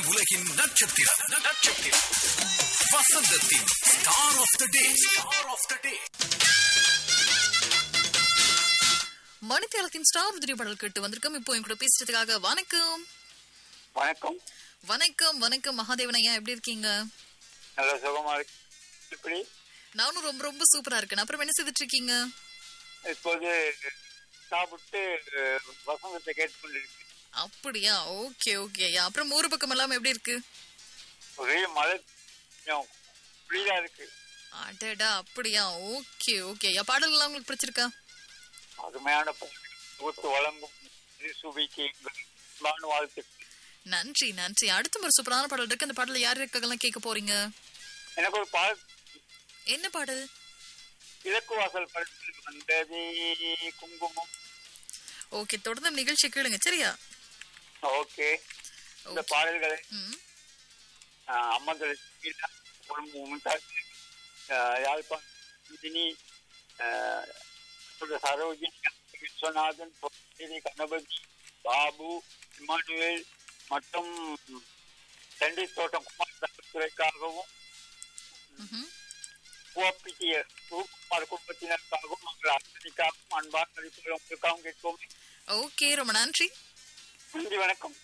உலகின் நட்சத்திரம் நட்சத்திரம் வசந்தத்தின் star of the day star of the day மணித்தேலத்தின் ஸ்டார் உதிரி பாடல் கேட்டு வந்திருக்கோம் இப்போ என் கூட பேசுறதுக்காக வணக்கம் வணக்கம் வணக்கம் வணக்கம் மகாதேவன் ஐயா எப்படி இருக்கீங்க நல்ல சுகமா இருக்கு இப்படி நானும் ரொம்ப ரொம்ப சூப்பரா இருக்கேன் அப்புறம் என்ன செய்துட்டு இருக்கீங்க இப்போது சாப்பிட்டு அஹ், வசந்தத்தை கேட்டுக்கொண்டிருக்கு அப்படியா ஓகே ஓகே ஐயா அப்புறம் ஊரு பக்கம் எல்லாம் எப்படி இருக்கு ஒரே மழை கொஞ்சம் குளிரா இருக்கு அடடா அப்படியா ஓகே ஓகே ஐயா பாடல் எல்லாம் உங்களுக்கு பிடிச்சிருக்கா அருமையான பாட்டு தொகுத்து வழங்கும் சுபிக்கு எங்கள் அன்பான வாழ்த்து நன்றி நன்றி அடுத்த ஒரு சூப்பரான பாடல் இருக்கு அந்த பாடல யார் இருக்கலாம் கேட்க போறீங்க எனக்கு ஒரு பால் என்ன பாடல் கிழக்கு வாசல் படத்தில் வந்ததே குங்குமம் ஓகே தொடர்ந்து நிகழ்ச்சி கேளுங்க சரியா ஓகே இந்த பாடல்களை ம் அஹ், அம்மன் குடும்பம் மும்தாஜ் அஹ், யாழ்ப்பாணம் அஹ், சரோஜினி விஸ்வநாதன் பொன்னேரி கணபதி பாபு இமானுவேல் மற்றும் செண்டி தோட்டம் குமார் துறைக்காகவும் ம்ஹும். ஓபிடிய குமார் குடும்பத்தினருக்காகவும் உங்கள் அத்தனைக்காகவும் அன்பான மதிப்புகள் உங்களுக்காகவும் கேட்போம் ஓகே ரொம்ப நன்றி நன்றி வணக்கம்